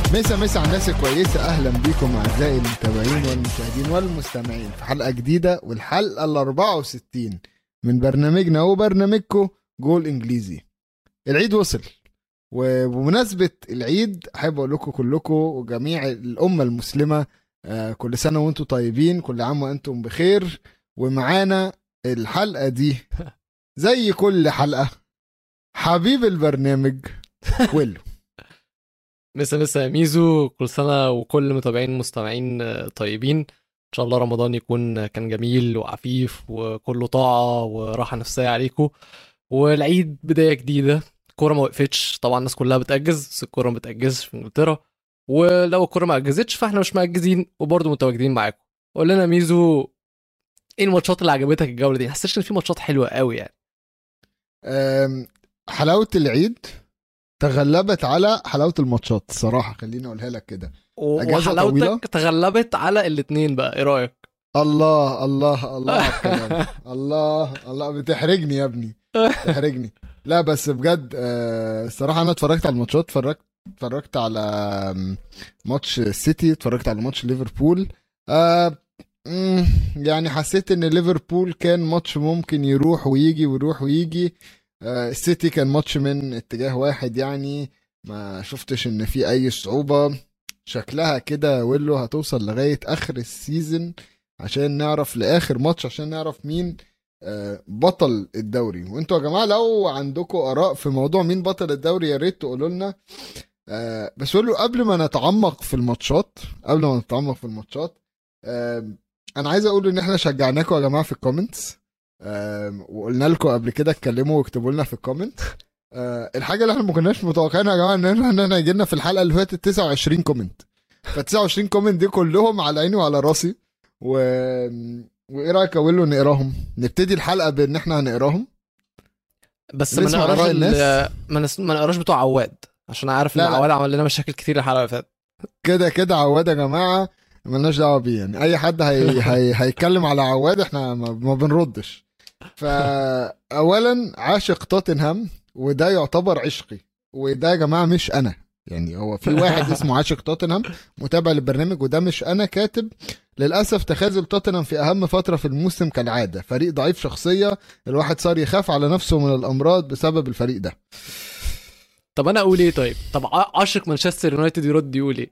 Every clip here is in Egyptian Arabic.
مسا مسا على الناس الكويسة أهلا بيكم أعزائي المتابعين والمشاهدين والمستمعين في حلقة جديدة والحلقة ال 64 من برنامجنا وبرنامجكم جول إنجليزي العيد وصل وبمناسبة العيد أحب أقول لكم كلكم وجميع الأمة المسلمة آه، كل سنة وأنتم طيبين كل عام وأنتم بخير ومعانا الحلقة دي زي كل حلقة حبيب البرنامج ويلو مسا مسا يا ميزو كل سنة وكل متابعين مستمعين آه، طيبين إن شاء الله رمضان يكون كان جميل وعفيف وكله طاعة وراحة نفسية عليكم والعيد بداية جديدة الكورة ما وقفتش طبعا الناس كلها بتأجز بس الكورة ما بتأجزش في إنجلترا ولو الكورة ما أجزتش فإحنا مش مأجزين وبرضه متواجدين معاكم قول لنا ميزو إيه الماتشات اللي عجبتك الجولة دي؟ حسيتش إن في ماتشات حلوة قوي يعني أم، حلاوة العيد تغلبت على حلاوة الماتشات الصراحة خليني أقولها لك كده أجازة طويلة؟ وحلاوتك تغلبت على الاتنين بقى إيه رأيك؟ الله الله الله على الكلام الله الله بتحرجني يا ابني بتحرجني لا بس بجد آه، الصراحة أنا اتفرجت على الماتشات اتفرجت اتفرجت على آم، ماتش السيتي اتفرجت على ماتش ليفربول آه، مم، يعني حسيت ان ليفربول كان ماتش ممكن يروح ويجي ويروح ويجي آه، السيتي كان ماتش من اتجاه واحد يعني ما شفتش ان في اي صعوبة شكلها كده ويلو هتوصل لغاية اخر السيزون عشان نعرف لاخر ماتش عشان نعرف مين آه، بطل الدوري وانتوا يا جماعه لو عندكم اراء في موضوع مين بطل الدوري يا ريت تقولوا لنا آه، بس قولوا قبل ما نتعمق في الماتشات قبل ما نتعمق في الماتشات آه، انا عايز اقول ان احنا شجعناكم يا جماعه في الكومنتس آه، وقلنا لكم قبل كده اتكلموا واكتبوا لنا في الكومنت آه، الحاجه اللي احنا ما كناش متوقعينها يا جماعه ان احنا ان احنا يجي لنا في الحلقه اللي فاتت 29 كومنت ف 29 كومنت دي كلهم على عيني وعلى راسي و... وايه رايك يا ويلو نقراهم نبتدي الحلقه بان احنا هنقراهم بس ما نسمع نقراش آراء ال- الناس؟ ما, نس... ما نقراش بتوع عواد عشان انا عارف ان لا، لا. عواد عمل لنا مشاكل كتير الحلقه اللي فاتت كده كده عواد يا جماعه ملناش دعوه بيه يعني اي حد هي... هي... هيتكلم على عواد احنا ما, ما بنردش فاولا عاشق توتنهام وده يعتبر عشقي وده يا جماعه مش انا يعني هو في واحد اسمه عاشق توتنهام متابع للبرنامج وده مش انا كاتب للاسف تخاذل توتنهام في اهم فتره في الموسم كالعاده فريق ضعيف شخصيه الواحد صار يخاف على نفسه من الامراض بسبب الفريق ده طب انا اقول ايه طيب طب ع- عاشق مانشستر يونايتد يرد يقول ايه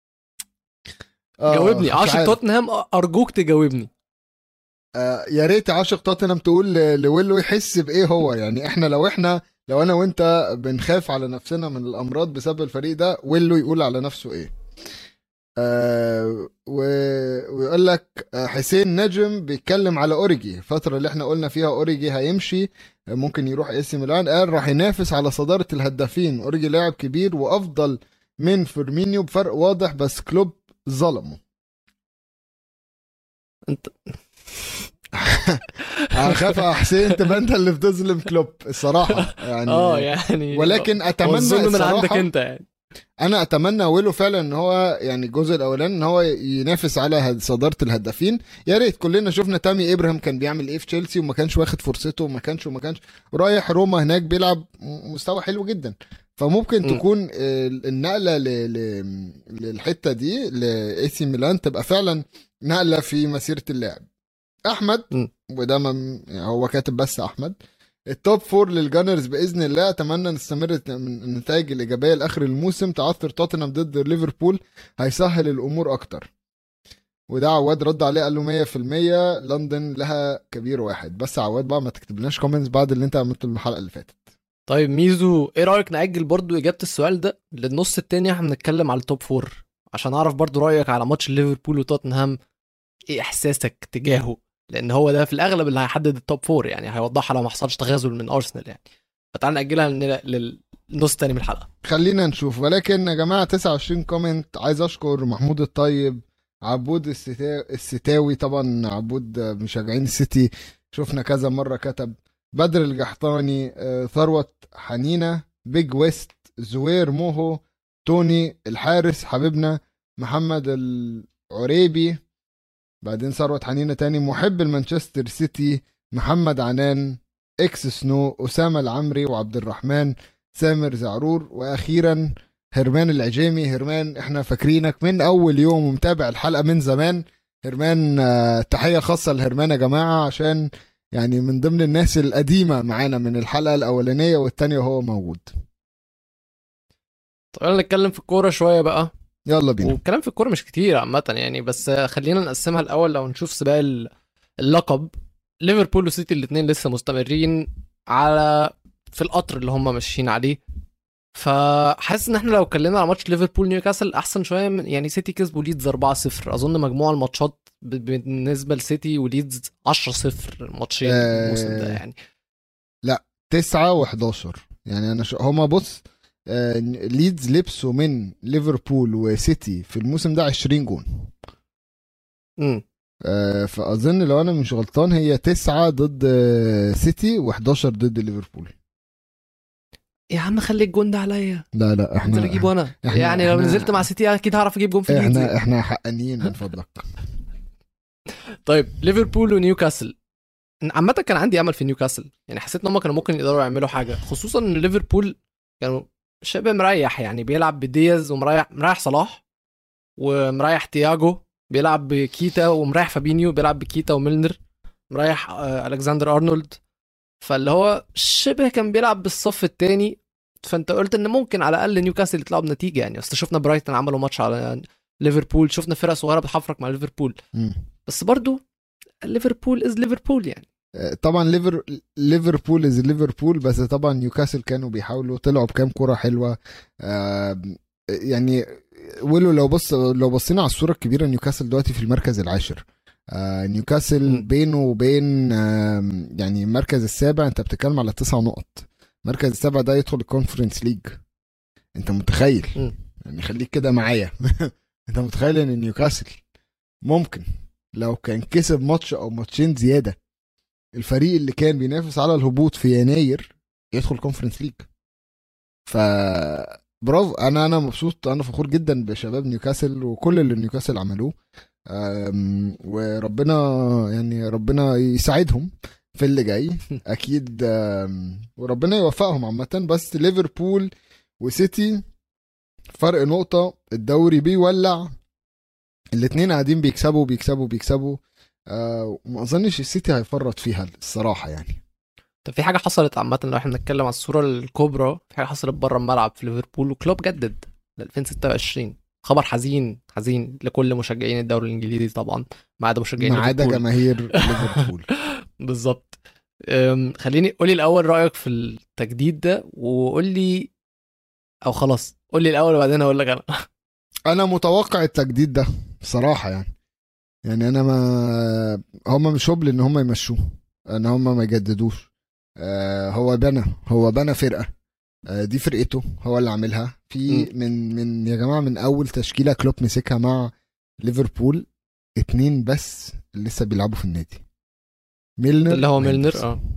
آه، جاوبني مش عاشق عارف. توتنهام ارجوك تجاوبني آه، يا ريت عاشق توتنهام تقول ل- لويلو يحس بايه هو يعني احنا لو احنا لو انا وانت بنخاف على نفسنا من الامراض بسبب الفريق ده ويلو يقول على نفسه ايه آه و... ويقول لك آه، حسين نجم بيتكلم على اوريجي الفتره اللي احنا قلنا فيها اوريجي هيمشي آه، ممكن يروح اي سي ميلان قال راح ينافس على صداره الهدافين اوريجي لاعب كبير وافضل من فيرمينيو بفرق واضح بس كلوب ظلمه انت اخاف يا حسين تبقى انت اللي بتظلم كلوب الصراحه يعني اه يعني ولكن هو اتمنى الظلم من عندك الصراحه انت يعني انا اتمنى ويلو فعلا ان هو يعني الجزء الاولاني ان هو ينافس على هد- صداره الهدافين يا ريت كلنا شفنا تامي ابراهيم كان بيعمل ايه في تشيلسي وما كانش واخد فرصته وما كانش وما كانش رايح روما هناك بيلعب م- مستوى حلو جدا فممكن م. تكون ال- النقله ل- ل- للحته دي لاي سي ميلان تبقى فعلا نقله في مسيره اللاعب احمد م. وده ما- يعني هو كاتب بس احمد التوب فور للجانرز باذن الله اتمنى نستمر من النتائج الايجابيه لاخر الموسم تعثر توتنهام ضد ليفربول هيسهل الامور اكتر وده عواد رد عليه قال له 100% لندن لها كبير واحد بس عواد بقى ما تكتبلناش كومنتس بعد اللي انت عملته الحلقه اللي فاتت طيب ميزو ايه رايك ناجل برضو اجابه السؤال ده للنص التاني احنا بنتكلم على التوب فور عشان اعرف برضو رايك على ماتش ليفربول وتوتنهام ايه احساسك تجاهه لان هو ده في الاغلب اللي هيحدد التوب فور يعني هيوضحها لو ما حصلش تغازل من ارسنال يعني فتعال ناجلها لل- للنص التاني من الحلقه خلينا نشوف ولكن يا جماعه 29 كومنت عايز اشكر محمود الطيب عبود الستا- الستاوي طبعا عبود مشجعين السيتي شفنا كذا مره كتب بدر الجحطاني آه، ثروت حنينه بيج ويست زوير موهو توني الحارس حبيبنا محمد العريبي بعدين ثروت حنينه تاني محب المانشستر سيتي محمد عنان اكس سنو اسامه العمري وعبد الرحمن سامر زعرور واخيرا هرمان العجيمي هرمان احنا فاكرينك من اول يوم ومتابع الحلقه من زمان هرمان آه، تحيه خاصه لهرمان يا جماعه عشان يعني من ضمن الناس القديمه معانا من الحلقه الاولانيه والتانيه وهو موجود طب يلا نتكلم في الكوره شويه بقى يلا بينا والكلام في الكوره مش كتير عامه يعني بس خلينا نقسمها الاول لو نشوف سباق ال- اللقب ليفربول وسيتي الاثنين لسه مستمرين على في القطر اللي هم ماشيين عليه فحاسس ان احنا لو اتكلمنا على ماتش ليفربول نيوكاسل احسن شويه من يعني سيتي كسبوا ليدز 4-0 اظن مجموع الماتشات ب- بالنسبه لسيتي وليدز 10-0 ماتشين آه. الموسم ده يعني تسعة و11 يعني انا شو هما بص آه ليدز لبسوا من ليفربول وسيتي في الموسم ده 20 جون امم آه فاظن لو انا مش غلطان هي تسعة ضد آه، سيتي و11 ضد ليفربول يا عم خلي الجون ده عليا لا لا انزل احنا اجيبه انا إحنا- يعني لو إحنا- نزلت مع سيتي اكيد هعرف اجيب جون في ليدز احنا احنا حقانيين من فضلك طيب ليفربول ونيوكاسل عامة كان عندي امل في نيوكاسل يعني حسيت ان هم كانوا ممكن يقدروا يعملوا حاجة خصوصا ان ليفربول كانوا شبه مريح يعني بيلعب بدياز ومريح مريح صلاح ومريح تياجو بيلعب بكيتا ومريح فابينيو بيلعب بكيتا وميلنر مريح آه، الكسندر ارنولد فاللي هو شبه كان بيلعب بالصف الثاني فانت قلت ان ممكن على الاقل نيوكاسل يطلعوا بنتيجه يعني اصل شفنا برايتون عملوا ماتش على ليفربول شفنا فرق صغيره بتحفرك مع ليفربول مم. بس برضو ليفربول از ليفربول يعني آه، طبعا ليفر ليفربول از ليفربول بس طبعا نيوكاسل كانوا بيحاولوا طلعوا بكام كرة حلوة آه، يعني ولو لو بص لو بصينا على الصورة الكبيرة نيوكاسل دلوقتي في المركز العاشر آه، نيوكاسل م. بينه وبين آم، يعني المركز السابع انت بتتكلم على تسع نقط المركز السابع ده يدخل الكونفرنس ليج انت متخيل م. يعني خليك كده معايا انت متخيل ان نيوكاسل ممكن لو كان كسب ماتش او ماتشين زياده الفريق اللي كان بينافس على الهبوط في يناير يدخل كونفرنس ليج ف برافو انا انا مبسوط انا فخور جدا بشباب نيوكاسل وكل اللي نيوكاسل عملوه أم، وربنا يعني ربنا يساعدهم في اللي جاي اكيد أم، وربنا يوفقهم عامه بس ليفربول وسيتي فرق نقطه الدوري بيولع الاتنين قاعدين بيكسبوا بيكسبوا بيكسبوا آه وما اظنش السيتي هيفرط فيها الصراحه يعني طب في حاجه حصلت عامه لو احنا بنتكلم على الصوره الكبرى في حاجه حصلت بره الملعب في ليفربول وكلوب جدد ل 2026 خبر حزين حزين لكل مشجعين الدوري الانجليزي طبعا ما عدا مشجعين ما عدا ليفربول. جماهير ليفربول بالظبط أم، خليني قولي الاول رايك في التجديد ده وقول لي او خلاص قول لي الاول وبعدين اقول لك انا انا متوقع التجديد ده بصراحه يعني يعني انا ما هم مش هبل ان هم يمشوه ان هم ما يجددوش آه هو بنى هو بنى فرقه آه دي فرقته هو اللي عاملها في م. من من يا جماعه من اول تشكيله كلوب مسكها مع ليفربول اتنين بس اللي لسه بيلعبوا في النادي ميلنر اللي هو ميلنر وهندرسون. اه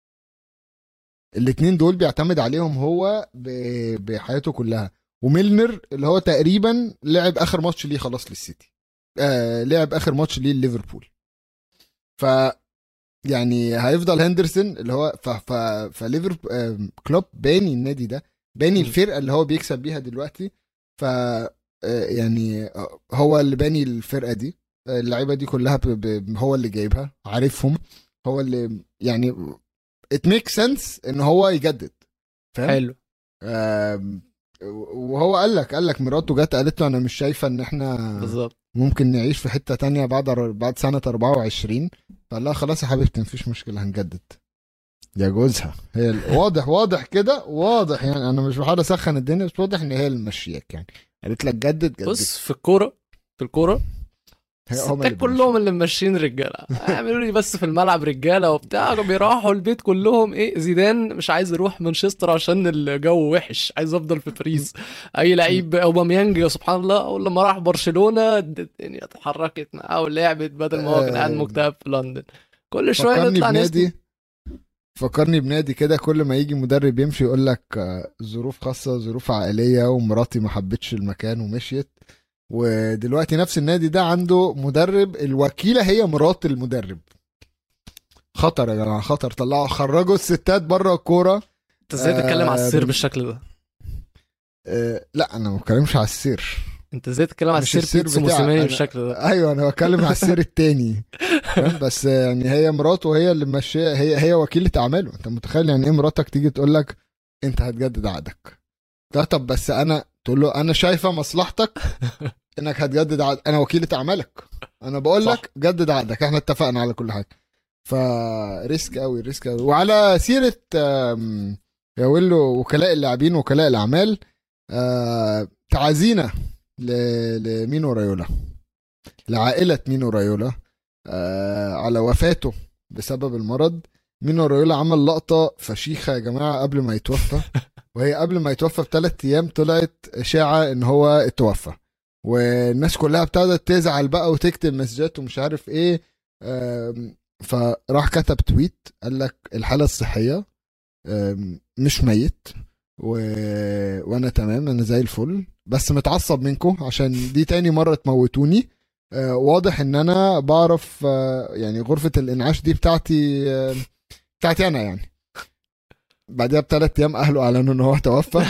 الاتنين دول بيعتمد عليهم هو ب- بحياته كلها وميلنر اللي هو تقريبا لعب اخر ماتش ليه خلاص للسيتي آه لعب اخر ماتش ليه ليفربول ف يعني هيفضل هندرسون اللي هو ف ف فليفربول آه كلوب باني النادي ده باني م. الفرقه اللي هو بيكسب بيها دلوقتي ف آه يعني آه، هو اللي باني الفرقه دي آه، اللعيبه دي كلها ب... ب... هو اللي جايبها عارفهم هو اللي يعني ات ميك سنس ان هو يجدد فاهم حلو آم، وهو قال لك قال لك مراته جت قالت له انا مش شايفه ان احنا بالظبط ممكن نعيش في حته تانية بعد بعد سنه 24 فقال لها خلاص يا حبيبتي مفيش مشكله هنجدد يا جوزها هي ال- واضح واضح كده واضح يعني انا مش بحاول اسخن الدنيا بس واضح ان هي اللي ممشياك يعني قالت لك جدد جدد بص في الكوره في الكوره هي- هم اللي الستات كلهم اللي ماشيين رجاله اعملوا لي بس في الملعب رجاله وبتاع بيروحوا البيت كلهم ايه زيدان مش عايز يروح مانشستر عشان الجو وحش عايز افضل في باريس اي لعيب اوباميانج يا سبحان الله اول لما راح برشلونه الدنيا اتحركت معاه ولعبت بدل ما هو كان قاعد آه. مكتئب في لندن كل شويه فكرني نطلع بنادي نسمع فكرني بنادي كده كل ما يجي مدرب يمشي يقول لك آه، ظروف خاصة ظروف عائلية ومراتي ما حبتش المكان ومشيت ودلوقتي نفس النادي ده عنده مدرب الوكيلة هي مرات المدرب خطر يا جماعة خطر طلعوا خرجوا الستات بره الكورة انت ازاي تتكلم على السر آه، بالشكل ده آه لا انا ما بتكلمش على السير انت ازاي تتكلم على مش السير السير بيتسو بتاعك، موسيماني أنا- بالشكل ده ايوه انا بتكلم على السير التاني فاهم؟ بس يعني هي مراته هي اللي ماشيه هي هي وكيله اعماله انت متخيل يعني ايه مراتك تيجي تقول لك انت هتجدد عقدك لا طب بس انا تقول له انا شايفه مصلحتك انك هتجدد عقد انا وكيله اعمالك انا بقول صح. لك جدد عقدك احنا اتفقنا على كل حاجه فريسك قوي ريسك قوي وعلى سيره آم، يا ويلو وكلاء اللاعبين وكلاء الاعمال آه، تعازينا ل- لمينو رايولا لعائله مينو رايولا آه، على وفاته بسبب المرض مينو رايولا عمل لقطه فشيخه يا جماعه قبل ما يتوفى وهي قبل ما يتوفى بثلاث ايام طلعت اشاعه ان هو اتوفى والناس كلها ابتدت تزعل بقى وتكتب مسجات ومش عارف ايه آم، فراح كتب تويت قال لك الحاله الصحيه آم، مش ميت و... وانا تمام انا زي الفل بس متعصب منكم عشان دي تاني مره تموتوني آه، واضح ان انا بعرف آه، يعني غرفه الانعاش دي بتاعتي آه، بتاعتي انا يعني بعدها بثلاث ايام اهله اعلنوا ان هو توفى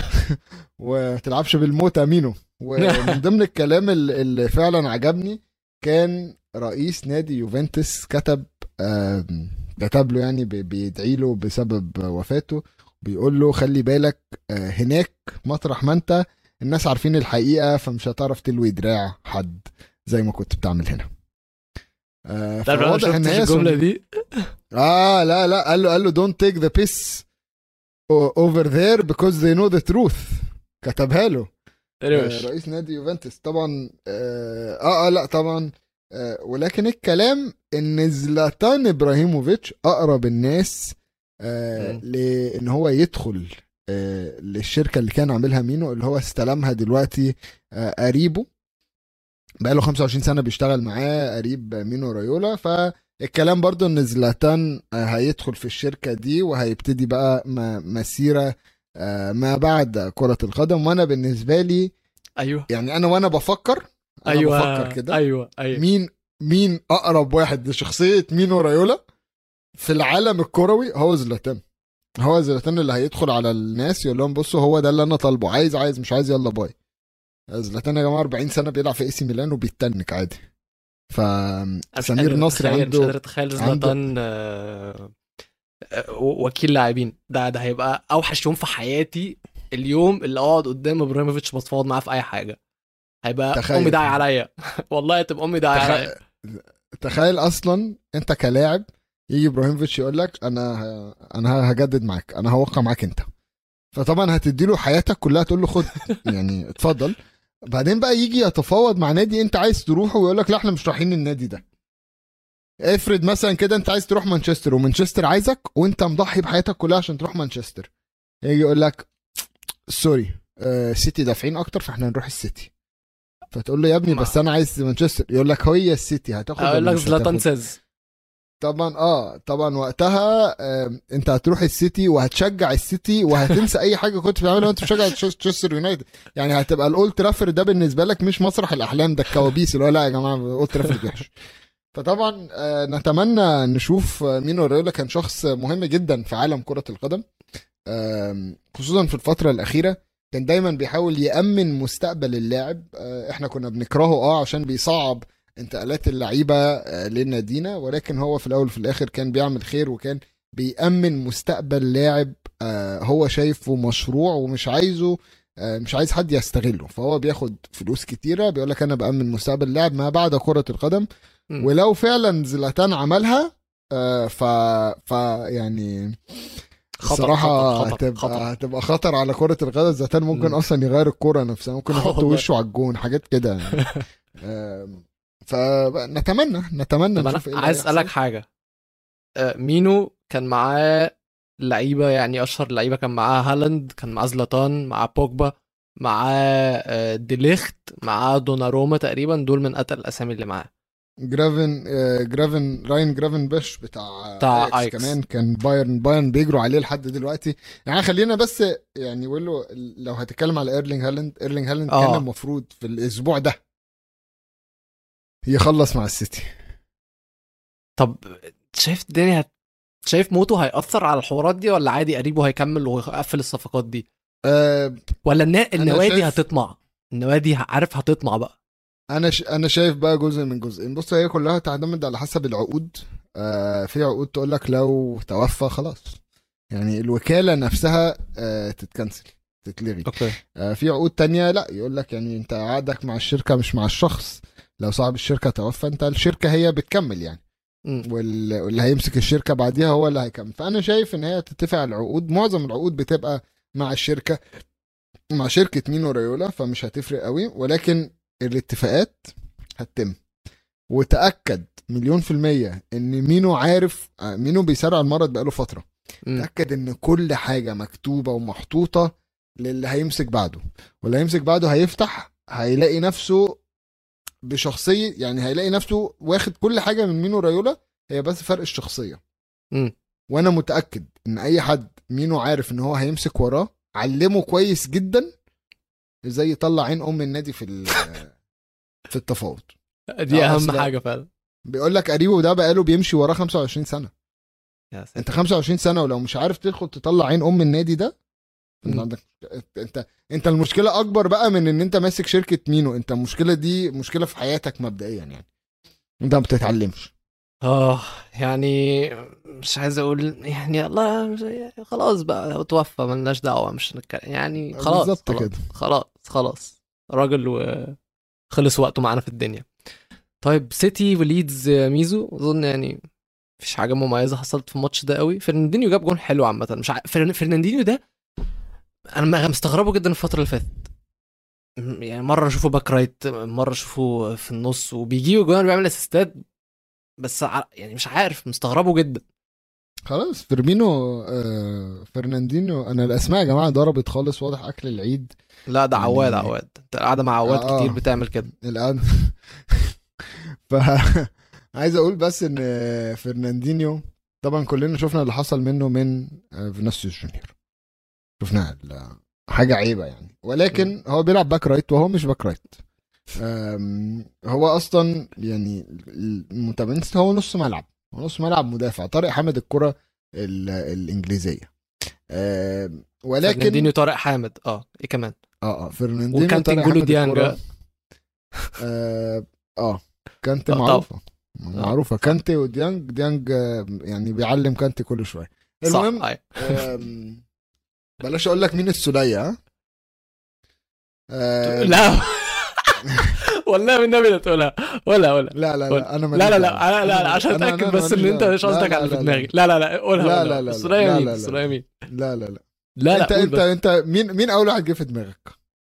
وما تلعبش بالموت امينو ومن ضمن الكلام ال- اللي فعلا عجبني كان رئيس نادي يوفنتوس كتب آم، كتب له يعني بي- بيدعي له بسبب وفاته بيقول له خلي بالك آه، هناك مطرح ما انت الناس عارفين الحقيقه فمش هتعرف تلوي دراع حد زي ما كنت بتعمل هنا آه، تعرف انا ما فواضح ان شفتش هي الجمله سن- دي اه لا لا قال له قال له don't take the piss over there because they know the truth كتبها له آه روش رئيس نادي يوفنتوس طبعا اه اه, آه لا طبعا آه ولكن الكلام ان زلاتان ابراهيموفيتش اقرب الناس آه مم. لان هو يدخل آه للشركه اللي كان عاملها مينو اللي هو استلمها دلوقتي آه قريبه بقاله 25 سنه بيشتغل معاه قريب مينو رايولا فالكلام برضو ان زلاتان آه، هيدخل في الشركه دي وهيبتدي بقى م- مسيره آه، ما بعد كره القدم وانا بالنسبه لي ايوه يعني انا وانا بفكر أنا ايوه بفكر كده ايوه ايوه مين مين اقرب واحد لشخصيه مينو رايولا في العالم الكروي هو زلاتان هو زلاتان اللي هيدخل على الناس يقول لهم بصوا هو ده اللي انا طالبه عايز عايز مش عايز يلا باي زلاتان يا جماعه 40 سنه بيلعب في اي سي ميلان وبيتنك عادي ف أنا مش سمير قادر نصر أتخيل- مش قادر عنده اتخيل عنده- زلاتان آه، آه، وكيل لاعبين ده ده هيبقى اوحش يوم في حياتي اليوم اللي اقعد قدام ابراهيموفيتش بتفاوض معاه في اي حاجه هيبقى تخيل. امي داعي عليا والله تبقى امي داعي عليا تخيل, تخيل اصلا انت كلاعب يجي ابراهيموفيتش يقول لك انا ه... انا هجدد معاك انا هوقع معاك انت فطبعا هتدي له حياتك كلها تقول له خد يعني اتفضل بعدين بقى يجي يتفاوض مع نادي انت عايز تروحه ويقول لك لا احنا مش رايحين النادي ده افرض مثلا كده انت عايز تروح مانشستر ومانشستر عايزك وانت مضحي بحياتك كلها عشان تروح مانشستر يجي يقول لك سوري آه سيتي دافعين اكتر فاحنا هنروح السيتي فتقول له يا ابني ما- بس انا عايز مانشستر يقول لك هي السيتي هتاخد اقول ولا لك مش زلاتان هتاخد؟ سيز طبعا اه طبعا وقتها آه انت هتروح السيتي وهتشجع السيتي وهتنسى اي حاجه كنت بتعملها وانت بتشجع مانشستر يونايتد يعني هتبقى الاولد ترافورد ده بالنسبه لك مش مسرح الاحلام ده الكوابيس اللي هو لا يا جماعه الاولد ترافورد وحش فطبعا آه نتمنى نشوف آه، مينو رايولا كان شخص مهم جدا في عالم كره القدم آم، خصوصا في الفتره الاخيره كان دايما بيحاول يامن مستقبل اللاعب آه، احنا كنا بنكرهه اه عشان بيصعب انتقالات اللعيبه آه، لنادينا ولكن هو في الاول وفي الاخر كان بيعمل خير وكان بيامن مستقبل لاعب آه، هو شايفه مشروع ومش عايزه آه، مش عايز حد يستغله فهو بياخد فلوس كتيره بيقول لك انا بامن مستقبل لاعب ما بعد كره القدم مم. ولو فعلا زلاتان عملها آه، ف ف يعني خطر، الصراحة خطر، خطر، هتبقى خطر. هتبقى خطر على كرة القدم زلاتان ممكن مم. أصلا يغير الكرة نفسها ممكن يحط والله. وشه على الجون حاجات كده يعني آم، فنتمنى نتمنى طب نشوف ايه انا اللي عايز هيحصل. اسالك حاجه آه، مينو كان معاه لعيبه يعني اشهر لعيبه كان معاه هالاند كان معاه زلاتان معاه بوجبا معاه آه، ديليخت معاه دوناروما تقريبا دول من اتقل الاسامي اللي معاه جرافن آه، جرافن راين جرافن بيش بتاع بتاع اياكس أياكس. كمان كان بايرن بايرن بيجروا عليه لحد دلوقتي يعني خلينا بس يعني ولو لو هتتكلم على ايرلينج هالاند ايرلينج هالاند آه. كان المفروض في الاسبوع ده يخلص مع السيتي طب شايف الدنيا هت... شايف موته هيأثر على الحوارات دي ولا عادي قريبه هيكمل ويقفل الصفقات دي آه ولا النا... النوادي شايف- هتطمع النوادي عارف هتطمع بقى انا ش... انا شايف بقى جزء من جزئين بص هي كلها تعتمد على حسب العقود آه في عقود تقول لك لو توفى خلاص يعني الوكاله نفسها آه تتكنسل تتلغي اوكي آه في عقود تانية لا يقول لك يعني انت عقدك مع الشركه مش مع الشخص لو صاحب الشركه توفى انت الشركه هي بتكمل يعني وال- واللي هيمسك الشركه بعديها هو اللي هيكمل فانا شايف ان هي تتفق على العقود معظم العقود بتبقى مع الشركه مع شركه مينو ريولا فمش هتفرق قوي ولكن الاتفاقات هتتم وتاكد مليون في الميه ان مينو عارف آه، مينو بيسرع المرض بقاله فتره مم. تاكد ان كل حاجه مكتوبه ومحطوطه للي هيمسك بعده واللي هيمسك بعده هيفتح هيلاقي نفسه بشخصيه يعني هيلاقي نفسه واخد كل حاجه من مينو رايولا هي بس فرق الشخصيه مم. وانا متاكد ان اي حد مينو عارف ان هو هيمسك وراه علمه كويس جدا ازاي يطلع عين ام النادي في ال- في التفاوض دي آه، اهم أصل- حاجه فعلا بيقول لك قريبه ده بقاله بيمشي وراه 25 سنه يا ساتر. انت 25 سنه ولو مش عارف تدخل تطلع عين ام النادي ده انت مم. عندك انت انت المشكله اكبر بقى من ان انت ماسك شركه مينو انت المشكله دي مشكله في حياتك مبدئيا يعني انت ما بتتعلمش اه يعني مش عايز اقول يعني الله خلاص بقى هو توفى ملناش دعوه مش هنتكلم يعني خلاص بالظبط خلاص كده. خلاص خلاص راجل وخلص وقته معانا في الدنيا طيب سيتي وليدز ميزو اظن يعني مفيش حاجه مميزه حصلت في الماتش ده قوي فرناندينيو جاب جون حلو عامه مش ع... فرن... فرناندينيو ده انا مستغربه جدا الفتره اللي فاتت م- يعني مره اشوفه باك رايت مره اشوفه في النص وبيجيب جوان بيعمل اسيستات بس ع- يعني مش عارف مستغربه جدا خلاص فيرمينو آه فرناندينو انا الاسماء يا جماعه ضربت خالص واضح اكل العيد لا ده يعني- عواد عواد انت قاعده مع عواد آه. كتير بتعمل كده الان ف عايز اقول بس ان فرناندينيو طبعا كلنا شفنا اللي حصل منه من آه، فينيسيوس جونيور شفنا ال- حاجه عيبه يعني ولكن هو بيلعب باك رايت وهو مش باك رايت أم، هو اصلا يعني المتابعين هو نص ملعب هو نص ملعب مدافع طارق حامد الكره ال- الانجليزيه أم، ولكن فرناندينيو طارق حامد اه ايه كمان اه اه فرناندينو وكانتي طارق نجولو حامد ديانج. الكرة. اه اه كانتي آه، طبعا. معروفه معروفه كانتي وديانج ديانج آه، يعني بيعلم كانتي كل شويه المهم صح أيوة. آم، بلاش اقول لك مين السوليه ها آم، لا والله بالنبي لا تقولها ولا ولا لا لا لا انا لا ماليش لا لا دعوة. لا, لا, أنا- لا عشان أنا- اتاكد أنا بس ان ماليش انت دعوة. مش لا، قصدك لا، على اللي لا، في لا. دماغي لا لا لا قولها لا، قولها. لا، لا، السورية لا، مين لا، لا. السورية مين لا لا لا لا لا انت قول انت بس. انت مين مين اول واحد جه في دماغك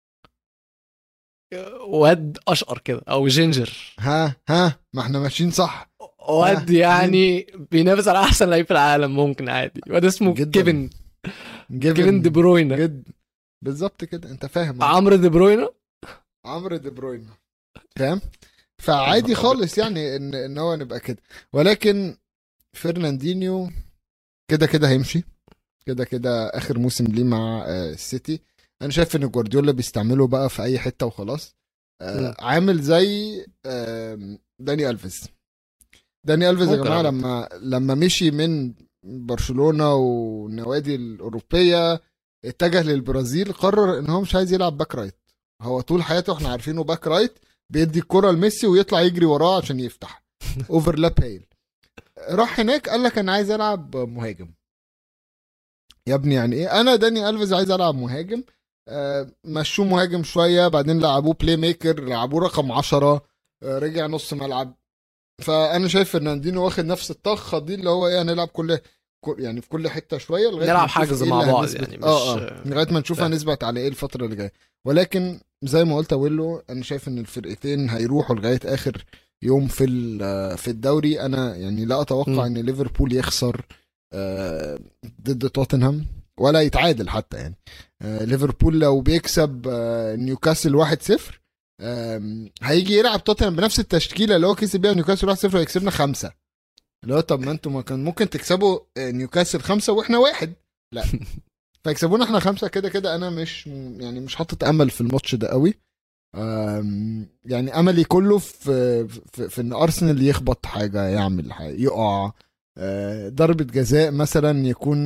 واد اشقر كده او جينجر ها ها ما احنا ماشيين صح واد آه، يعني بينافس على احسن لعيب في العالم ممكن عادي واد اسمه جداً. كيفن كيفن دي بروينا جد بالظبط كده انت فاهم عمرو دي بروينا عمرو دي بروين فاهم فعادي خالص يعني ان ان هو نبقى كده ولكن فرناندينيو كده كده هيمشي كده كده اخر موسم ليه مع آه، السيتي انا شايف ان جوارديولا بيستعمله بقى في اي حته وخلاص آه، مم. عامل زي آم، داني الفيز داني الفيز يا ممكن جماعه عامة. لما لما مشي من برشلونه والنوادي الاوروبيه اتجه للبرازيل قرر ان هو مش عايز يلعب باك رايت هو طول حياته احنا عارفينه باك رايت بيدي الكره لميسي ويطلع يجري وراه عشان يفتح اوفرلاب هايل راح هناك قال لك انا عايز العب مهاجم يا ابني يعني ايه انا داني الفيز عايز العب مهاجم آه، مشوه مهاجم شويه بعدين لعبوه بلاي ميكر لعبوه رقم 10 آه، رجع نص ملعب فانا شايف فرناندينو واخد نفس الطخه دي اللي هو ايه هنلعب كل كل- يعني في كل حته شويه لغايه نلعب ما نشوف حجز إيه مع اللي بعض هنثبت- يعني مش- اه اه لغايه ما نشوف فاهم. هنثبت على ايه الفتره اللي جايه ولكن زي ما قلت ويلو انا شايف ان الفرقتين هيروحوا لغايه اخر يوم في ال- في الدوري انا يعني لا اتوقع مم. ان ليفربول يخسر آه، ضد توتنهام ولا يتعادل حتى يعني آه، ليفربول لو بيكسب آه، نيوكاسل 1-0 آم، هيجي يلعب توتنهام بنفس التشكيله اللي هو كسب بيها نيوكاسل 1-0 ويكسبنا خمسه اللي هو طب ما انتوا ما كان ممكن تكسبوا آه، نيوكاسل خمسه واحنا واحد لا فيكسبونا احنا خمسه كده كده انا مش يعني مش حاطط امل في الماتش ده قوي آم، يعني املي كله في في, في ان ارسنال يخبط حاجه يعمل حاجة يقع آه، ضربه جزاء مثلا يكون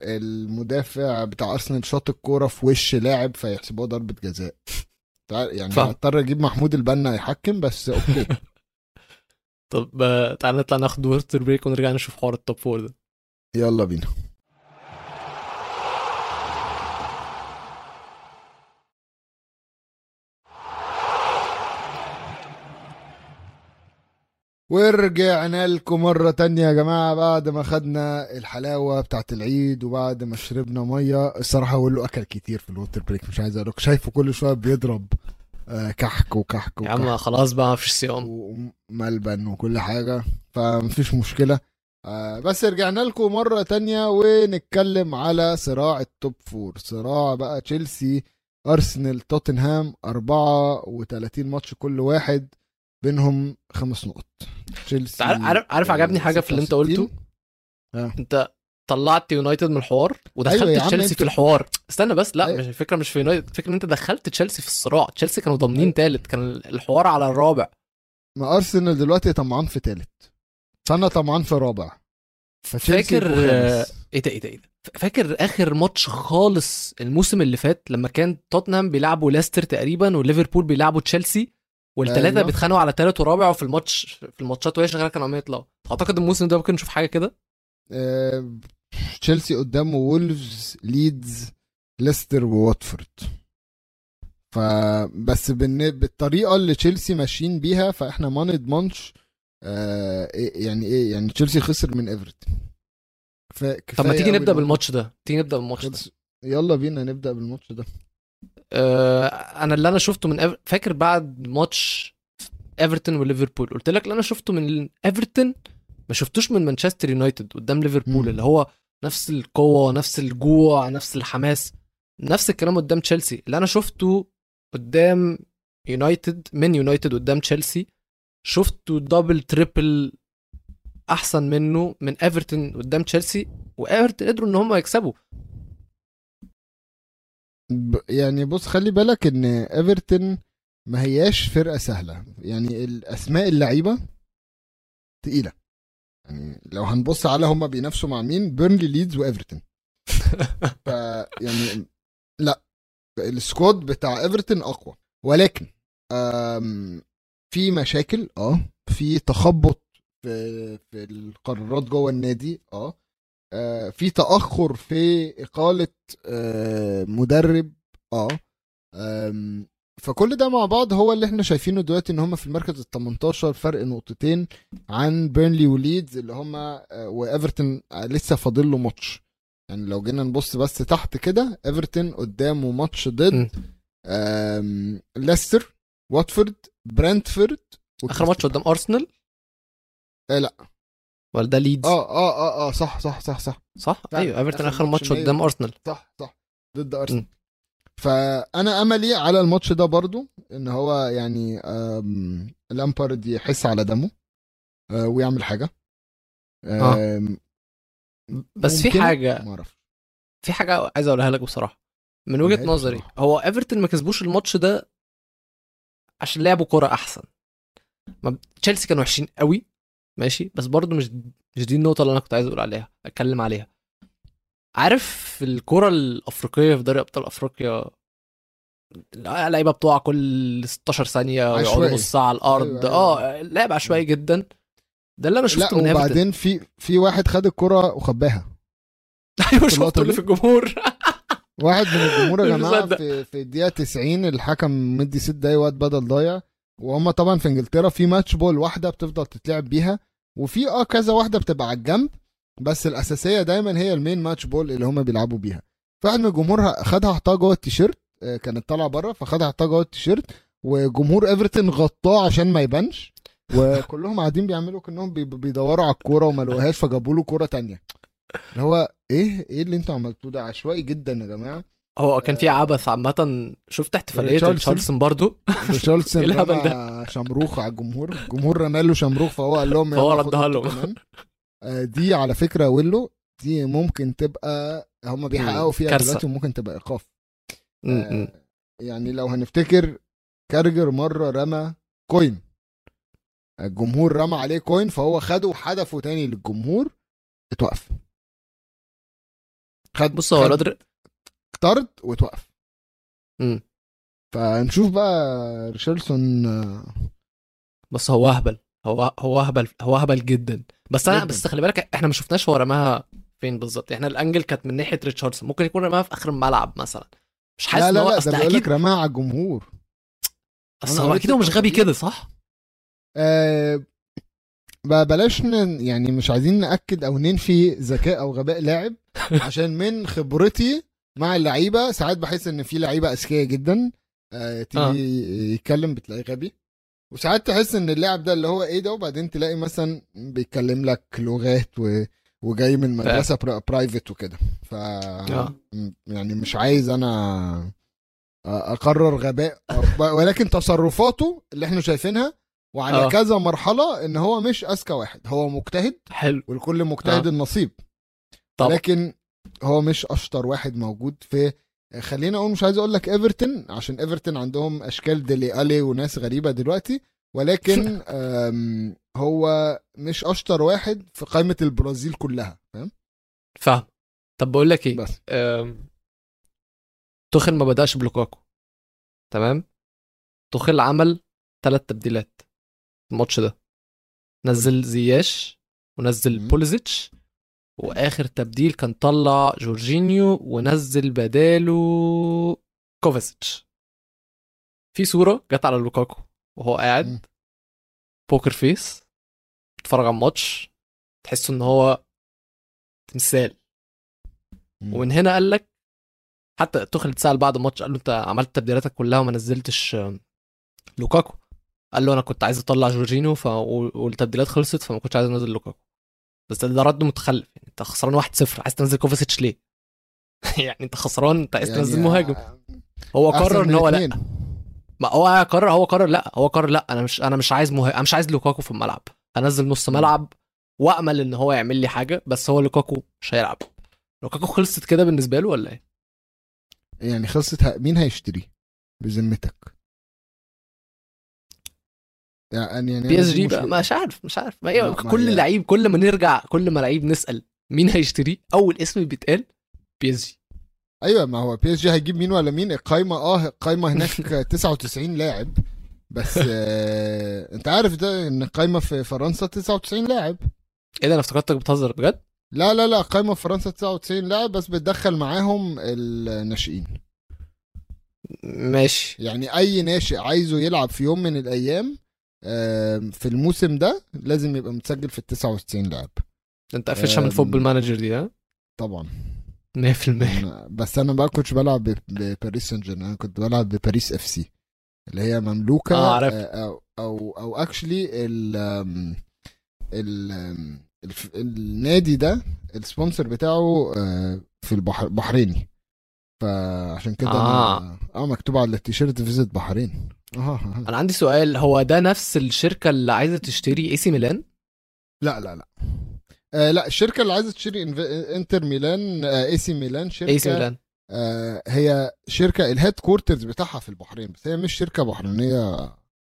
المدافع بتاع ارسنال شاط الكوره في وش لاعب فيحسبوها ضربه جزاء تع- يعني فاهم. هضطر اجيب محمود البنا يحكم بس اوكي طب آه، تعالى نطلع ناخد وورتر بريك ونرجع نشوف حوار التوب فور ده يلا بينا ورجعنا لكم مرة تانية يا جماعة بعد ما خدنا الحلاوة بتاعت العيد وبعد ما شربنا مية الصراحة هو له أكل كتير في الووتر بريك مش عايز أقولك شايفه كل شوية بيضرب آه، كحك وكحك يا وكحك عم خلاص بقى مفيش صيام وملبن وكل حاجة فمفيش مشكلة آه، بس رجعنا لكم مرة تانية ونتكلم على صراع التوب فور صراع بقى تشيلسي أرسنال توتنهام 34 ماتش كل واحد بينهم خمس نقط تشيلسي عارف عارف, عارف عجبني حاجه في اللي انت قلته 66. انت طلعت يونايتد من الحوار ودخلت أيوة يا عم تشيلسي انت- في الحوار استنى بس لا أيوة. مش الفكره مش في يونايتد الفكره ان انت دخلت تشيلسي في الصراع تشيلسي كانوا ضامنين تالت كان الحوار على الرابع ما أرسنال دلوقتي طمعان في تالت فأنا طمعان في رابع فتشيلسي فاكر يبقوا آه، خامس. ايه ده ايه ده ايه ده ف- فاكر اخر ماتش خالص الموسم اللي فات لما كان توتنهام بيلعبوا ليستر تقريبا وليفربول بيلعبوا تشيلسي والثلاثه أيوة. بيتخانقوا على تالت ورابع وفي الماتش في الماتشات وهي شغاله كانوا عمالين يطلعوا اعتقد الموسم ده ممكن نشوف حاجه كده آه، تشيلسي قدامه وولفز ليدز ليستر وواتفورد فبس بالن- بالطريقه اللي تشيلسي ماشيين بيها فاحنا ما نضمنش آه، إيه- يعني ايه يعني تشيلسي خسر من ايفرتون كفا- طب كفاية ما تيجي أوي نبدا إن هم- بالماتش ده تيجي نبدا بالماتش ده خلص- يلا بينا نبدا بالماتش ده آه، انا اللي انا شفته من إيفر... فاكر بعد ماتش ايفرتون وليفربول قلت لك اللي انا شفته من ايفرتون ما شفتوش من مانشستر يونايتد قدام ليفربول مم. اللي هو نفس القوه نفس الجوع نفس الحماس نفس الكلام قدام تشيلسي اللي انا شفته قدام يونايتد من يونايتد قدام تشيلسي شفته دبل تريبل احسن منه من ايفرتون قدام تشيلسي وايفرتون قدروا ان هم يكسبوا ب- يعني بص خلي بالك ان ايفرتون ما هياش فرقه سهله يعني الاسماء اللعيبه تقيله يعني لو هنبص على هما بينافسوا مع مين بيرنلي ليدز وايفرتون ف يعني لا السكواد بتاع ايفرتون اقوى ولكن آم، في مشاكل اه في تخبط في في القرارات جوه النادي اه آه، في تاخر في اقاله آه، مدرب اه آم، فكل ده مع بعض هو اللي احنا شايفينه دلوقتي ان هم في المركز ال 18 فرق نقطتين عن بيرنلي وليدز اللي هم وايفرتون آه، لسه فاضل له ماتش يعني لو جينا نبص بس تحت كده ايفرتون قدامه ماتش م. ضد آم، ليستر واتفورد برنتفورد اخر ماتش قدام ارسنال آه لا ولا ده ليدز اه اه اه اه صح صح صح صح صح فعلا. ايوه ايفرتون آخر اخر ماتش ماتش نهائي. قدام ارسنال صح صح ضد ارسنال فانا املي على الماتش ده برضو ان هو يعني آم، لامبارد يحس على دمه آه، ويعمل حاجه آه. آم، بس في ممكن؟ حاجه ما اعرفش في حاجه عايز اقولها لك بصراحه من وجهه ماشي نظري بصراحة. هو ايفرتون ما كسبوش الماتش ده عشان لعبوا كرة احسن ما تشيلسي كانوا وحشين قوي ماشي بس برضو مش مش دي النقطه اللي انا كنت عايز اقول عليها اتكلم عليها عارف الكرة الافريقيه في دوري ابطال افريقيا اللعيبه بتقع كل 16 ثانيه ويقعدوا عشوائي. نص ساعه على الارض أيوة، أيوة. اه لعب عشوائي جدا ده اللي انا لا شفته من ايفرتون وبعدين في في واحد خد الكرة وخباها ايوه في اللقطة شفته اللي دي؟ في الجمهور واحد من الجمهور يا مش جماعه مصدق. في في الدقيقه 90 الحكم مدي ست دقايق وقت بدل ضايع وهم طبعا في انجلترا في ماتش بول واحده بتفضل تتلعب بيها وفي اه كذا واحده بتبقى على الجنب بس الاساسيه دايما هي المين ماتش بول اللي هم بيلعبوا بيها فواحد من الجمهور خدها حطها جوه التيشيرت آه، كانت طالعه بره فخدها حطها جوه التيشيرت وجمهور ايفرتون غطاه عشان ما يبانش وكلهم قاعدين بيعملوا كانهم بي- بيدوروا على الكوره وما لقوهاش فجابوا له كوره تانية اللي هو ايه ايه اللي انتوا عملتوه ده عشوائي جدا يا جماعه هو كان في عبث عامة شفت احتفالية ريتشاردسون. ريتشاردسون برضو ريتشاردسون إيه الهبل رمى شمروخ على الجمهور الجمهور رمى له شمروخ فهو قال لهم فهو يلا ردها خدوا لهم. انتوا كمان. آه، دي على فكره ويلو دي ممكن تبقى هم بيحققوا فيها كارثة. دلوقتي وممكن تبقى ايقاف م- م. آه، يعني لو هنفتكر كارجر مره رمى كوين الجمهور رمى عليه كوين فهو خده وحدفه تاني للجمهور اتوقف خد بص هو خد الواد طرد وتوقف مم. فنشوف بقى ريشارلسون آه، بس هو اهبل هو هو اهبل هو اهبل جدا بس انا جداً. بس خلي بالك احنا ما شفناش هو رماها فين بالظبط احنا الانجل كانت من ناحيه ريتشاردسون ممكن يكون رماها في اخر الملعب مثلا مش حاسس لا ان لا هو لا اصل ده بيقول لك اكيد رماها على الجمهور اصل أنا هو قريت اكيد هو مش غبي التقرير. كده صح؟ آه ب- بلاش ن- يعني مش عايزين ناكد او ننفي ذكاء او غباء لاعب عشان من خبرتي مع اللعيبه ساعات بحس ان في لعيبه اذكياء جدا آه تيجي يتكلم بتلاقيه غبي وساعات تحس ان اللاعب ده اللي هو ايه ده وبعدين تلاقي مثلا بيتكلم لك لغات و... وجاي من مدرسه برا- برايفت وكده ف آه. م- يعني مش عايز انا اقرر غباء ولكن تصرفاته اللي احنا شايفينها وعلى آه. كذا مرحله ان هو مش اذكى واحد هو مجتهد حلو والكل مجتهد آه. النصيب طبعا لكن هو مش اشطر واحد موجود في خلينا اقول مش عايز اقول لك ايفرتون عشان ايفرتون عندهم اشكال ديلي الي وناس غريبه دلوقتي ولكن أم، هو مش اشطر واحد في قائمه البرازيل كلها فاهم فاهم طب بقول لك ايه بس أم، توخل ما بداش بلوكاكو تمام توخل عمل ثلاث تبديلات الماتش ده نزل زياش ونزل مم. بوليزيتش واخر تبديل كان طلع جورجينيو ونزل بداله كوفاسيتش في صوره جت على لوكاكو وهو مم. قاعد بوكر فيس بيتفرج على الماتش تحس ان هو تمثال مم. ومن هنا قال لك حتى توخل اتسال بعد الماتش قال له انت عملت تبديلاتك كلها وما نزلتش آم، لوكاكو قال له انا كنت عايز اطلع جورجينيو ف... والتبديلات خلصت فما كنتش عايز انزل لوكاكو بس ده رد متخلف يعني انت خسران 1-0 عايز تنزل كوفاسيتش ليه؟ يعني انت خسران انت عايز تنزل مهاجم هو أحسن قرر من ان هو لا اتنين. ما هو قرر هو قرر لا هو قرر لا انا مش انا مش عايز مه... انا مش عايز لوكاكو في الملعب هنزل نص ملعب وامل ان هو يعمل لي حاجه بس هو لوكاكو مش هيلعب لوكاكو خلصت كده بالنسبه له ولا ايه؟ يعني خلصت ه- مين هيشتري بذمتك يعني يعني بي اس أنا دي جي بقى مشكلة. مش عارف مش عارف ما هي ما- ما كل هي- لعيب كل ما نرجع كل ما لعيب نسال مين هيشتريه اول اسم بيتقال بي اس جي ايوه ما هو بي اس جي هيجيب مين ولا مين القايمه اه القايمه هناك 99 لاعب بس آه انت عارف ده ان القايمه في فرنسا 99 لاعب ايه ده انا افتكرتك بتهزر بجد لا لا لا القايمه في فرنسا 99 لاعب بس بتدخل معاهم الناشئين ماشي يعني اي ناشئ عايزه يلعب في يوم من الايام آم، في الموسم ده لازم يبقى متسجل في ال 99 لاعب انت قفشها من أم. فوتبول مانجر دي ها طبعا 100% أنا- بس انا بقى كنتش بلعب ب- بباريس سان جيرمان انا كنت بلعب بباريس اف سي اللي هي مملوكه آه، عرفت. آه، او او او اكشلي ال آم، ال آم، الف- النادي ده السبونسر بتاعه آه، في البحر بحريني فعشان كده آه. أنا- اه مكتوب على التيشيرت فيزيت بحرين اه آه. انا عندي سؤال هو ده نفس الشركه اللي عايزه تشتري اي سي ميلان لا لا لا آه لا الشركه اللي عايزه تشتري إنف- انتر ميلان آه اي سي ميلان شركه اي سي ميلان آه هي شركه الهيد كوارترز بتاعها في البحرين بس هي مش شركه بحرينيه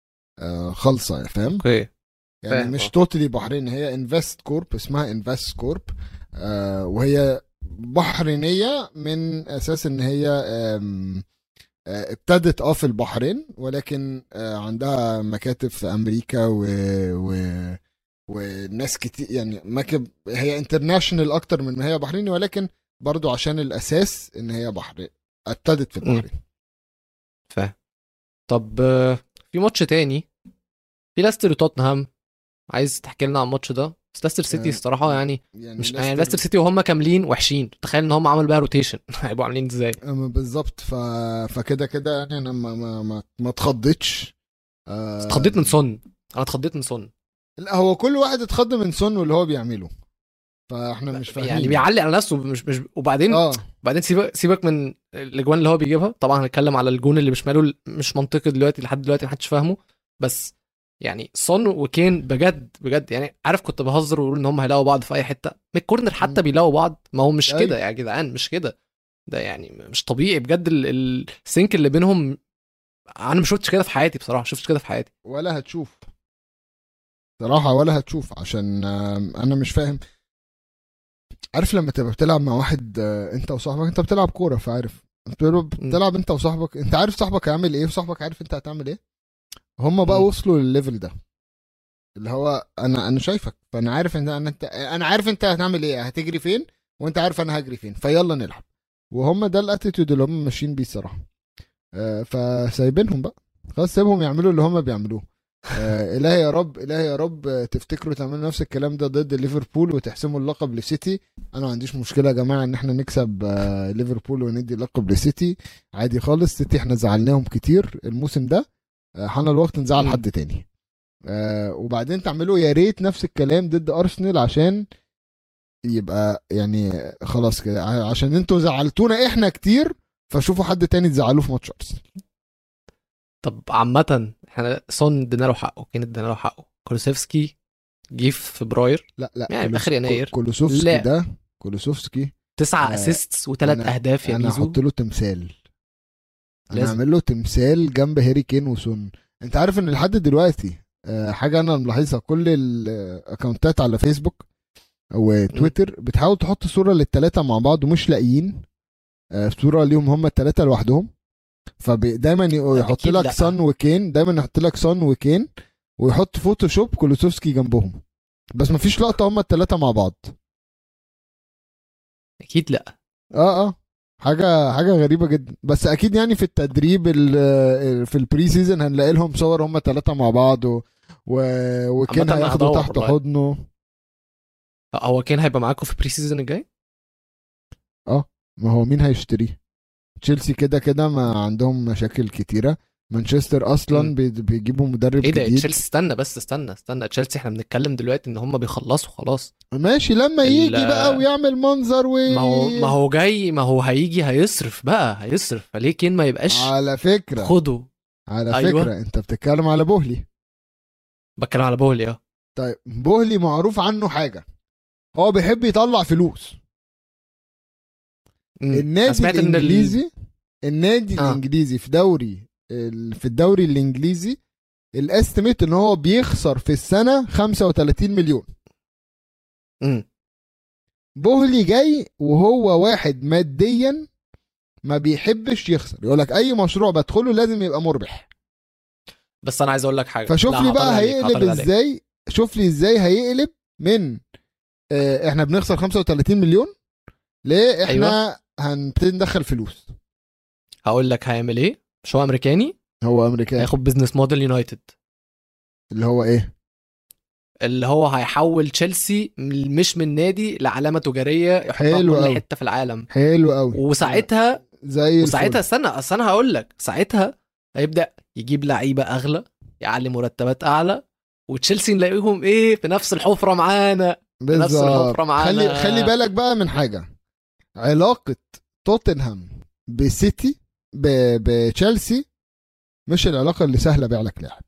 آه خالصه يعني فاهم اوكي يعني فاهم، مش آه. توتالي بحرين هي انفست كورب اسمها انفست كورب آه وهي بحرينيه من اساس ان هي آم، آه، ابتدت اه في البحرين ولكن آه، عندها مكاتب في امريكا و, و وناس كتير يعني مكتب هي انترناشونال اكتر من ما هي بحريني ولكن برضو عشان الاساس ان هي بحرين ابتدت في البحرين فاهم طب آه، في ماتش تاني في لاستر وتوتنهام عايز تحكي لنا عن الماتش ده بس لاستر سيتي آه، الصراحه يعني يعني مش يعني لاستر سيتي وهم كاملين وحشين تخيل ان هم عملوا بقى روتيشن هيبقوا عاملين ازاي أما بالظبط ف... فكده كده يعني انا ما ما ما, ما اتخضيتش آه، اتخضيت من سون انا اتخضيت من سون لا هو كل واحد اتخض من سون واللي هو بيعمله فاحنا مش فاهمين يعني بيعلي على نفسه مش مش وبعدين اه بعدين سيبك سيبك من الاجوان اللي هو بيجيبها طبعا هنتكلم على الجون اللي بشماله مش منطقي دلوقتي لحد دلوقتي محدش فاهمه بس يعني سون وكين بجد بجد يعني عارف كنت بهزر واقول ان هم هيلاقوا بعض في اي حته من الكورنر حتى مم. بيلاقوا بعض ما هو مش أيوة. كده يا جدعان مش كده ده يعني مش طبيعي بجد ال- ال- السينك اللي بينهم انا ما شفتش كده في حياتي بصراحه ما شفتش كده في حياتي ولا هتشوف صراحة ولا هتشوف عشان آم، انا مش فاهم عارف لما تبقى بتلعب مع واحد آه، انت وصاحبك انت بتلعب كوره فعارف بتلعب بتلعب انت وصاحبك انت عارف صاحبك هيعمل ايه وصاحبك عارف انت هتعمل ايه هم بقى مم. وصلوا للليفل ده اللي هو انا انا شايفك فانا عارف ان انا انت انا عارف انت هتعمل ايه هتجري فين وانت عارف انا هجري فين فيلا نلعب وهم ده الاتيتيود اللي هم ماشيين بيه الصراحه آه، فسايبينهم بقى خلاص سيبهم يعملوا اللي هم بيعملوه آه، الهي يا رب الهي يا رب آه، تفتكروا تعملوا نفس الكلام ده ضد ليفربول وتحسموا اللقب لسيتي انا ما عنديش مشكله يا جماعه ان احنا نكسب آه، ليفربول وندي اللقب لسيتي عادي خالص سيتي احنا زعلناهم كتير الموسم ده آه، حان الوقت نزعل مم. حد تاني آه، وبعدين تعملوا يا ريت نفس الكلام ضد ارسنال عشان يبقى يعني خلاص كده ع- عشان انتوا زعلتونا احنا كتير فشوفوا حد تاني تزعلوه في ماتش ارسنال طب عامة احنا سون ادينا له حقه كان ادينا له حقه كولوسيفسكي جه في فبراير لا لا يعني كولوس- آخر يناير. كولوسوفسكي لا. ده كولوسوفسكي تسعة آه، اسيستس وثلاث أنا- اهداف يا انا ميزو هحط له تمثال انا لازم. هعمل له تمثال جنب هاري كين وسون انت عارف ان لحد دلوقتي آه، حاجه انا ملاحظها كل الاكونتات على فيسبوك وتويتر بتحاول تحط صوره للثلاثه مع بعض ومش لاقيين آه، صوره ليهم هم الثلاثه لوحدهم فدايما يحط أكيد لك لأ. سون وكين دايما يحط لك سون وكين ويحط فوتوشوب كولوسوفسكي جنبهم بس مفيش لقطه هم الثلاثه مع بعض اكيد لا اه اه حاجه حاجه غريبه جدا بس اكيد يعني في التدريب ال- في البري سيزون هنلاقي لهم صور هم ثلاثه مع بعض و... و... وكين عامة أنا هياخده هدور تحت والله. حضنه هو كان هيبقى معاكم في بري سيزون الجاي ما هو مين هيشتريه تشيلسي كده كده ما عندهم مشاكل كتيره مانشستر اصلا مم. بي... بيجيبوا مدرب ايه ده جديد تشيلسي استنى بس استنى استنى تشيلسي احنا بنتكلم دلوقتي ان هم بيخلصوا خلاص ماشي لما ال- يجي بقى ويعمل منظر و ما هو ما هو جاي ما هو هيجي هيصرف بقى هيصرف فليه كين ما يبقاش على فكره خده على أيوة. فكره انت بتتكلم على بوهلي بتكلم على بولي اه طيب بوهلي معروف عنه حاجه هو بيحب يطلع فلوس مم. أنا النادي سمعت ان ال- الانجليزي النادي آه. الانجليزي في دوري ال- في الدوري الانجليزي الاستيميت ان هو بيخسر في السنه 35 مليون مم. بوهلي جاي وهو واحد ماديا ما بيحبش يخسر يقول لك اي مشروع بدخله لازم يبقى مربح بس انا عايز اقول لك حاجه فشوف لا، لي هعترض بقى عليك، هيقلب هعترض عليك. ازاي شوف لي ازاي هيقلب من آه، احنا بنخسر 35 مليون ليه احنا أيوة. هنبتدي ندخل فلوس هقول لك هيعمل ايه مش هو امريكاني هو امريكاني هياخد بزنس موديل يونايتد اللي هو ايه اللي هو هيحول تشيلسي م- مش من نادي لعلامه تجاريه يحطها في حلو كل أوي. حته في العالم حلو قوي وساعتها زي وساعتها الفل. استنى اصل انا هقول لك ساعتها هيبدا يجيب لعيبه اغلى يعلي مرتبات اعلى وتشيلسي نلاقيهم ايه في نفس الحفره معانا نفس بالظبط الحفرة معانا. خلي خلي بالك بقى من حاجه علاقه توتنهام بسيتي ب- بتشيلسي مش العلاقه اللي سهله بيع لك لاعب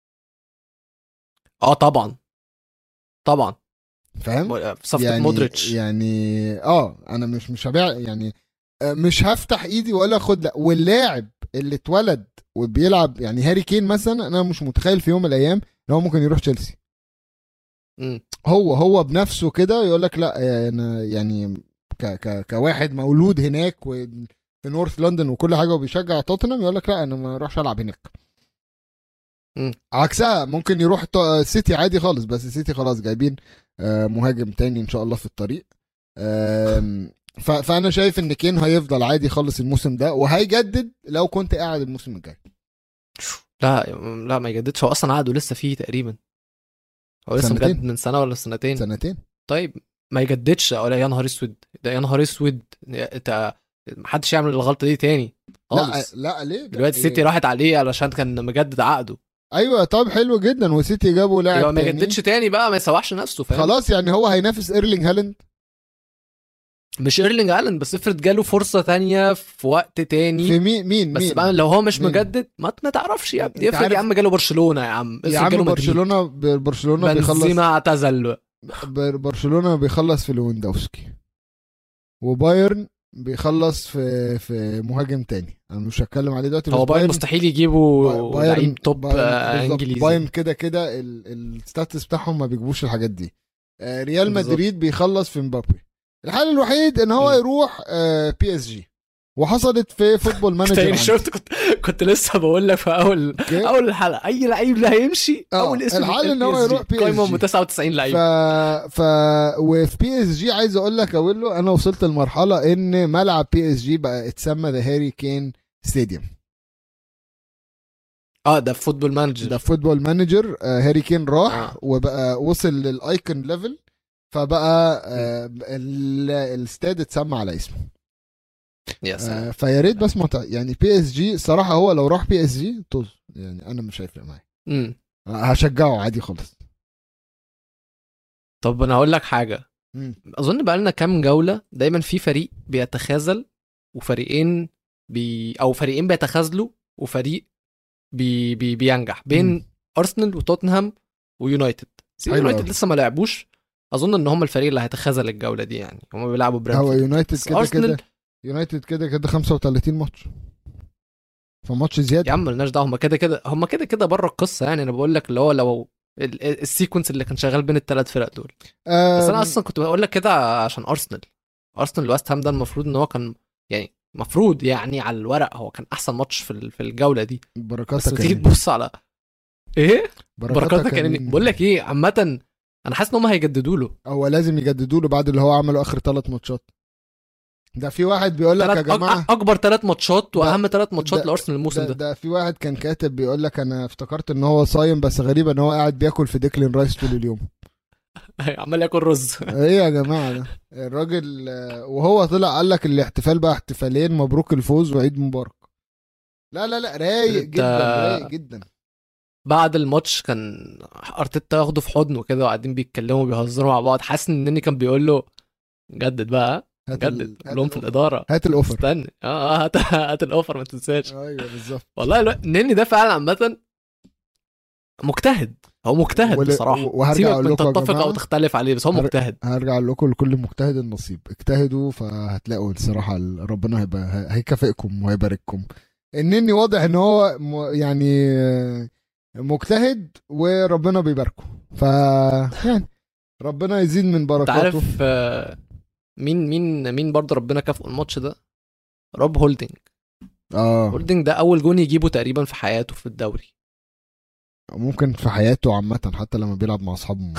اه طبعا طبعا فاهم في صفقه يعني مودريتش يعني اه انا مش مش هبيع يعني آه، مش هفتح ايدي ولا اخد لا واللاعب اللي اتولد وبيلعب يعني هاري كين مثلا انا مش متخيل في يوم من الايام ان هو ممكن يروح تشيلسي مم. هو هو بنفسه كده يقول لك لا انا يعني ك ك كواحد مولود هناك وفي نورث لندن وكل حاجه وبيشجع توتنهام يقول لك لا انا ما اروحش العب هناك مم. عكسها ممكن يروح تو- سيتي عادي خالص بس سيتي خلاص جايبين آه، مهاجم تاني ان شاء الله في الطريق آم، ف- فانا شايف ان كين هيفضل عادي خالص الموسم ده وهيجدد لو كنت قاعد الموسم الجاي لا لا ما يجددش هو اصلا عقده لسه فيه تقريبا هو لسه سنتين. مجدد من سنه ولا سنتين سنتين طيب ما يجددش ولا يا نهار اسود ده يا نهار اسود انت محدش يعمل الغلطه دي تاني لا خالص لا ليه دلوقتي السيتي راحت عليه علشان كان مجدد عقده ايوه طب حلو جدا وسيتي جابوا لاعب يبقى ما تاني. يجددش تاني بقى ما يسوحش نفسه فاهم خلاص يعني هو هينافس ايرلينج هالاند مش ايرلينج الن بس افرض جاله فرصه تانية في وقت تاني في مين مين بس مين بقى لو هو مش مين؟ مجدد ما ما تعرفش يا ابني انت افرض عارف- يا عم جاله برشلونه يا عم افرض يا عم جاله مدريد. برشلونه ب- برشلونه بيخلص بنزيما اعتزل ب- برشلونه بيخلص في لewandowski وبايرن بيخلص في في مهاجم تاني انا مش هتكلم عليه دلوقتي هو بس بايرن مستحيل يجيبوا لعيب توب بايرن آه، بالظبط. انجليزي بايرن كده كده ال- الستاتس بتاعهم ما بيجيبوش الحاجات دي آه، ريال بالظبط. مدريد بيخلص في مبابي الحل الوحيد ان هو مم. يروح آه، بي اس جي وحصلت في فوتبول مانجر تاني عندي. شفت كنت كنت لسه بقول لك في اول أوكي؟ اول الحلقه اي لعيب اللي هيمشي آه، اول اسم الحل بيتقال إن هو PSG. يروح PSG. قايمه ب 99 ف... لعيب ف وفي بي اس جي عايز اقول لك اقول له انا وصلت لمرحله ان ملعب بي اس جي بقى اتسمى ذا هاري كين ستاديوم اه ده في فوتبول مانجر ده فوتبول مانجر آه، هاري كين راح آه. وبقى وصل للايكون ليفل فبقى آه، ال- الاستاد اتسمى على اسمه يا سلام آه، فيا ريت بس مت... يعني بي اس جي صراحه هو لو راح بي اس جي طز يعني انا مش هيفرق معايا مم. هشجعه عادي خالص طب انا هقول لك حاجه مم. اظن بقى لنا كام جوله دايما في فريق بيتخاذل وفريقين بي او فريقين بيتخاذلوا وفريق بي بي بينجح بين مم. ارسنال وتوتنهام ويونايتد سي حلو يونايتد أوي. لسه ما لعبوش اظن ان هم الفريق اللي هيتخاذل الجوله دي يعني هم بيلعبوا هو برينفورد يونايتد بس كده أرسنال- كده يونايتد كده كده 35 ماتش فماتش زياده يا عم مالناش دعوه هم كده كده هم كده كده بره القصه يعني انا بقول لك اللي هو لو ال- ال- السيكونس اللي كان شغال بين الثلاث فرق دول آه بس انا اصلا كنت بقول لك كده عشان ارسنال ارسنال ويست هام ده المفروض ان هو كان يعني المفروض يعني على الورق هو كان احسن ماتش في ال- في الجوله دي بس بركاتك لما تيجي يعني. تبص على ايه بركاتك يعني. يعني بقول لك ايه عامه انا حاسس ان هم هيجددوا له هو لازم يجددوا له بعد اللي هو عمله اخر ثلاث ماتشات ده في واحد بيقول لك يا تلات جماعه أك- اكبر ثلاث ماتشات واهم ثلاث ماتشات ده- لارسنال الموسم ده, ده, ده في واحد كان كاتب بيقول لك انا افتكرت ان هو صايم بس غريب ان هو قاعد بياكل في ديكلين رايس طول اليوم عمال ياكل رز ايه يا جماعه ده الراجل آه، وهو طلع قال لك الاحتفال بقى احتفالين مبروك الفوز وعيد مبارك لا لا لا رايق ده- جدا رايق جدا بعد الماتش كان ارتيتا واخده في حضنه كده وقاعدين بيتكلموا بيهزروا مع بعض حاسس ان النني كان بيقول له جدد بقى هات ال- جدد هات لهم في الأوفر. الاداره هات الاوفر استنى اه آه، هات هات الاوفر ما تنساش ايوه بالظبط والله الو... النني ده فعلا عامه مجتهد هو مجتهد ول- بصراحه وهرجع سيبك أقول من لكم يا تتفق جماعة، او تختلف عليه بس هو هر- مجتهد هرجع اقول لكم لكل مجتهد النصيب اجتهدوا فهتلاقوا الصراحه ال- ربنا هيبقى هي- هيكافئكم وهيبارككم انني واضح ان هو م- يعني آه، مجتهد وربنا بيباركه ف يعني ربنا يزيد من انت بركاته عارف آه، مين مين مين برضه ربنا كافئه الماتش ده روب هولدنج اه هولدنج ده اول جون يجيبه تقريبا في حياته في الدوري ممكن في حياته عامه حتى لما بيلعب مع اصحابه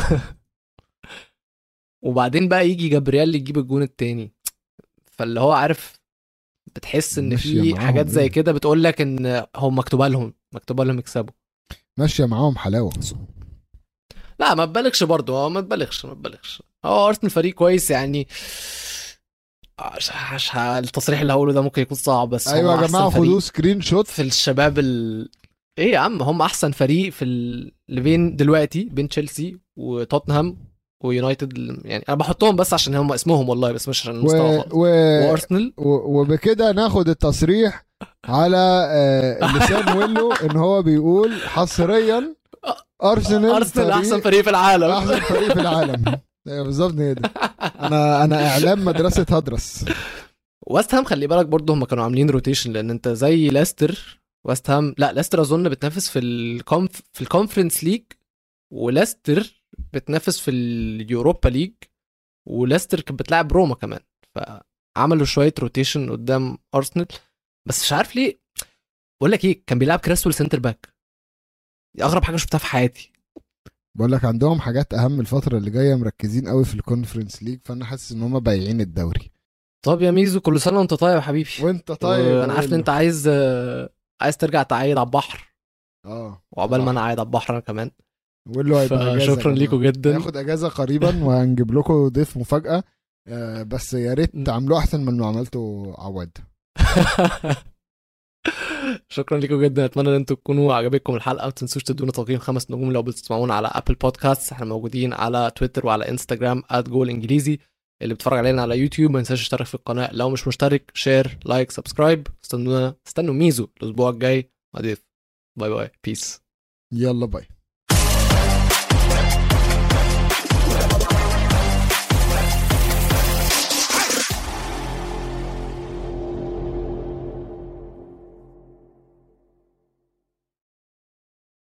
وبعدين بقى يجي جابرييل يجيب الجون التاني فاللي هو عارف بتحس ان ماشية في معاهم حاجات زي إيه؟ كده بتقول لك ان هم مكتوبه لهم مكتوبه لهم يكسبوا ماشيه معاهم حلاوه لا ما تبالغش برضه هو ما تبالغش ما تبالغش هو ارسنال فريق كويس يعني عش... عش... التصريح اللي هقوله ده ممكن يكون صعب بس هم ايوه يا أحسن جماعه فريق خدوا سكرين شوت في الشباب ال... ايه يا عم هم احسن فريق في ال... اللي بين دلوقتي بين تشيلسي وتوتنهام ويونايتد يعني انا بحطهم بس عشان هم اسمهم والله بس مش عشان و... المستوى خالص و... وارسنال و- وبكده ناخد التصريح على آه، لسان ويلو ان هو بيقول حصريا ارسنال ارسنال احسن فريق في العالم احسن فريق في العالم أيوة بالظبط هي دي انا انا اعلام مدرسه هدرس ويست هام خلي بالك برضه هم كانوا عاملين روتيشن لان انت زي لاستر ويست هام لا لاستر اظن بتنافس في الكونف في الكونفرنس ليج ولاستر بتنافس في اليوروبا ليج ولاستر كانت بتلعب روما كمان فعملوا شويه روتيشن قدام ارسنال بس مش عارف ليه بقول لك ايه كان بيلعب كراسول سنتر باك دي اغرب حاجه شفتها في حياتي بقول لك عندهم حاجات اهم الفتره اللي جايه مركزين قوي في الكونفرنس ليج فانا حاسس ان هم بايعين الدوري طب يا ميزو كل سنه وانت طيب يا حبيبي وانت طيب انا عارف ان انت عايز عايز ترجع تعيد على البحر اه وعقبال ما صح. انا قاعد على البحر انا كمان ويلو هيبقى أجازة يا فشكرا جماعة. ليكم جدا هياخد اجازه قريبا وهنجيب لكم ضيف مفاجاه آه، بس يا ريت م. تعملوه احسن من اللي عملته عواد شكرا لكم جدا اتمنى ان انتم تكونوا عجبتكم الحلقه ما تنسوش تدونا تقييم خمس نجوم لو بتسمعونا على ابل بودكاست احنا موجودين على تويتر وعلى انستجرام @جول انجليزي اللي بيتفرج علينا على يوتيوب ما ينساش يشترك في القناه لو مش مشترك شير لايك سبسكرايب استنونا استنوا ميزو الاسبوع الجاي ضيف باي باي بيس يلا باي